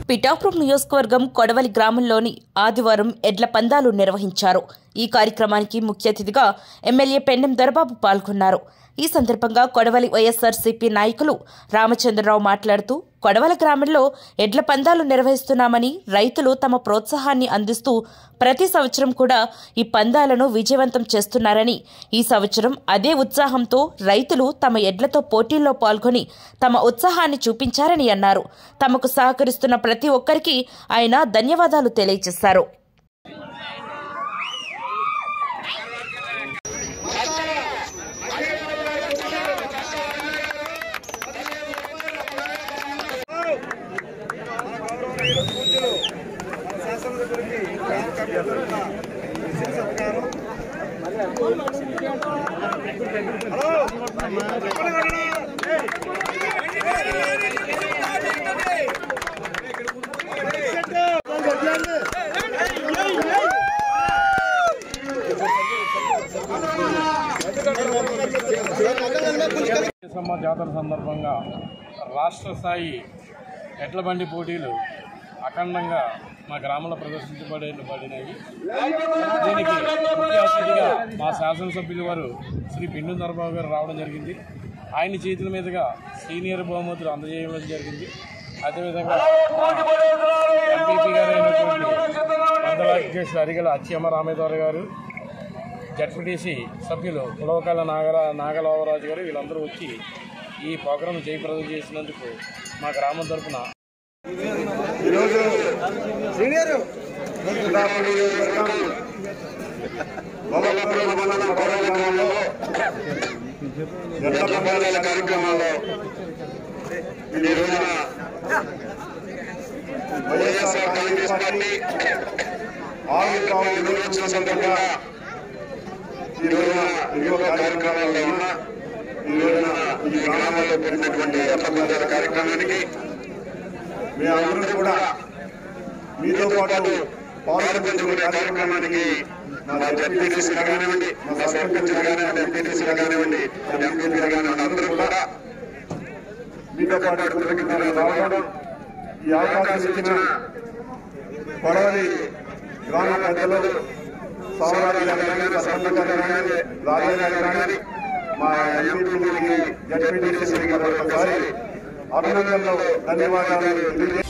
పిఠాపురం నియోజకవర్గం కొడవలి గ్రామంలోని ఆదివారం ఎడ్ల పందాలు నిర్వహించారు ఈ కార్యక్రమానికి ముఖ్య అతిథిగా ఎమ్మెల్యే పెన్నెం దొరబాబు పాల్గొన్నారు ఈ సందర్భంగా కొడవలి వైఎస్ఆర్సీపీ నాయకులు రామచంద్రరావు మాట్లాడుతూ కొడవల గ్రామంలో ఎడ్ల పందాలు నిర్వహిస్తున్నామని రైతులు తమ ప్రోత్సాహాన్ని అందిస్తూ ప్రతి సంవత్సరం కూడా ఈ పందాలను విజయవంతం చేస్తున్నారని ఈ సంవత్సరం అదే ఉత్సాహంతో రైతులు తమ ఎడ్లతో పోటీల్లో పాల్గొని తమ ఉత్సాహాన్ని చూపించారని అన్నారు తమకు సహకరిస్తున్న ప్రతి ఒక్కరికి ఆయన ధన్యవాదాలు తెలియజేశారు సమ్మ జాతర సందర్భంగా రాష్ట్ర స్థాయి ఎడ్ల బండి పోటీలు అఖండంగా మా గ్రామంలో ప్రదర్శించబడినవి దీనికి ముఖ్య అతిథిగా మా శాసనసభ్యులు వారు శ్రీ పిండు నరబాబు గారు రావడం జరిగింది ఆయన చేతుల మీదుగా సీనియర్ బహుమతులు అందజేయడం జరిగింది అదేవిధంగా ఎంపీపీ గారు అయినటువంటి మండల అధ్యక్షులు అరిగల అచ్చెమ్మ రామేశ్వర గారు జడ్పీటీసీ సభ్యులు కులవకాల నాగర నాగలోవరాజు గారు వీళ్ళందరూ వచ్చి ఈ ప్రోగ్రాం జయప్రదం చేసినందుకు మా గ్రామం తరఫున ఈరోజు పిఠాపురం నియోజకవర్గం మొదలపురం మండలం కొడవలి గ్రామంలో ఎడ్ల పందాల కార్యక్రమంలో ఈ రోజున వైఎస్ఆర్ కాంగ్రెస్ పార్టీ ఆవిర్భావం దినోత్సవం సందర్భంగా ఈ రోజున వివిధ కార్యక్రమాల్లో ఉన్న ఈ రోజున ఈ గ్రామంలో పెట్టినటువంటి ఎడ్ల పందాల కార్యక్రమానికి మేమందరూ కూడా మీతో పాటు పాల్గొంచుకునే కార్యక్రమానికి మా జడ్పీటీసీ కానివ్వండి మా సర్పంచ్ కానివ్వండి ఎంపీటీసీ కానివ్వండి ఎంపీపీ కానివ్వండి అందరూ కూడా మీతో పాటు కృతజ్ఞతలు రావడం ఈ అవకాశం ఇచ్చిన కొడవలి గ్రామ పెద్దలు సోమరాజు గారు కానీ సర్పంచ్ గారు కానీ రాజయ్య గారు కానీ మా ఎంపీపీకి జడ్పీటీసీ గారు ఒకసారి అభినందనలు ధన్యవాదాలు తెలియజేస్తున్నాను.